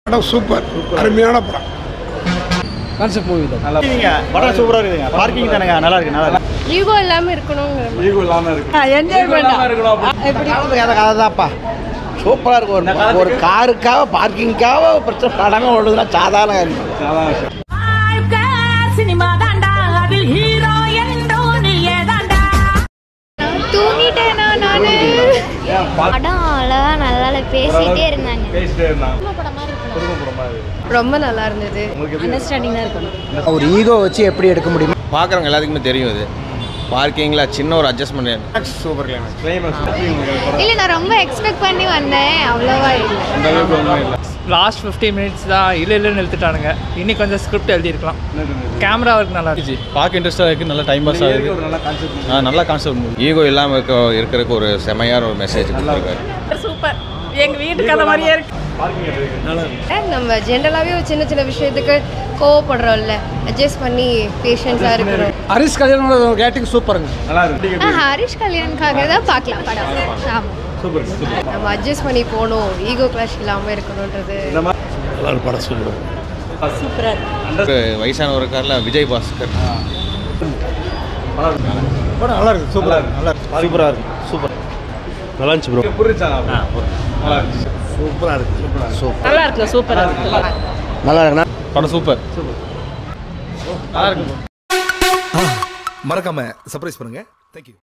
படம் சூப்பர் அருமையான படம் கான்செப்ட் மூவி தான் நல்லா இருக்குங்க படம் சூப்பராக இருக்குதுங்க பார்க்கிங் தானேங்க நல்லா இருக்கு நல்லா இருக்கு ஈகோ இல்லாமல் இருக்கணுங்கிற என்ஜாய் பண்ணலாம் கதை கதை தான்ப்பா சூப்பராக இருக்கும் ஒரு ஒரு காருக்காக பார்க்கிங்காக பிரச்சனை படமே ஓடுதுன்னா சாதாரண காரியம் சினிமா தாண்டா அதில் ஹீரோ என்றோ நீயே தாண்டா தூங்கிட்டேனா நானு படம் அவ்வளோவா நல்லா பேசிட்டே இருந்தாங்க ரொம்ப நல்லா இருந்தது அண்டர்ஸ்டாண்டிங்காக இருக்கணும் ஒரு ஈகோ வச்சு எப்படி எடுக்க முடியும் பார்க்குறவங்க எல்லாத்துக்குமே தெரியும் இது பார்க்கிங்கில் சின்ன ஒரு அட்ஜஸ்ட்மெண்ட் இல்லை நான் ரொம்ப எக்ஸ்பெக்ட் பண்ணி வந்தேன் அவ்வளோவா இல்லை லாஸ்ட் ஃபிஃப்டி மினிட்ஸ் தான் இல்லை இல்லைன்னு எழுத்துட்டானுங்க இன்னைக்கு கொஞ்சம் ஸ்கிரிப்ட் எழுதியிருக்கலாம் கேமரா ஒர்க் நல்லா இருந்துச்சு பார்க்க இன்ட்ரெஸ்டாக இருக்குது நல்லா டைம் பாஸ் ஆகுது ஆ நல்ல கான்செப்ட் மூவி ஈகோ இல்லாமல் இருக்க இருக்கிறதுக்கு ஒரு செமையான ஒரு மெசேஜ் கொடுத்துருக்காரு சூப்பர் எங்கள் வீட்டுக்கு அந்த மாதிரியே இருக்கு நம்ம ஜென்ரலாகவே ஒரு சின்ன சின்ன விஷயத்துக்கு கோவப்படுறோம்ல அட்ஜஸ்ட் பண்ணி பேஷன்ஸாக இருக்கிறோம் ஹரிஷ் கல்யாணோட கேட்டிங் சூப்பருங்க ஆ, ஹரிஷ் கல்யாணுக்காக தான் பார்க்கலாம் படம் ஆமாம் நம்ம அட்ஜஸ்ட் பண்ணி போகணும் ஈகோ கிளாஷ் இல்லாமல் இருக்கணுன்றது சூப்பராக இருக்கு ஒரு வயசான ஒரு காரில் விஜய் பாஸ்கர் படம் நல்லா இருக்கு சூப்பராக இருக்கு நல்லா இருக்கு சூப்பராக இருக்கும் சூப்பர் நல்லா இருந்துச்சு ப்ரோ நல்லா இருக்கு சூப்பராக இருக்கு நல்லா இருக்குண்ணா படம் சூப்பர் மறக்காம சர்ப்ரைஸ் பண்ணுங்க தேங்க்யூ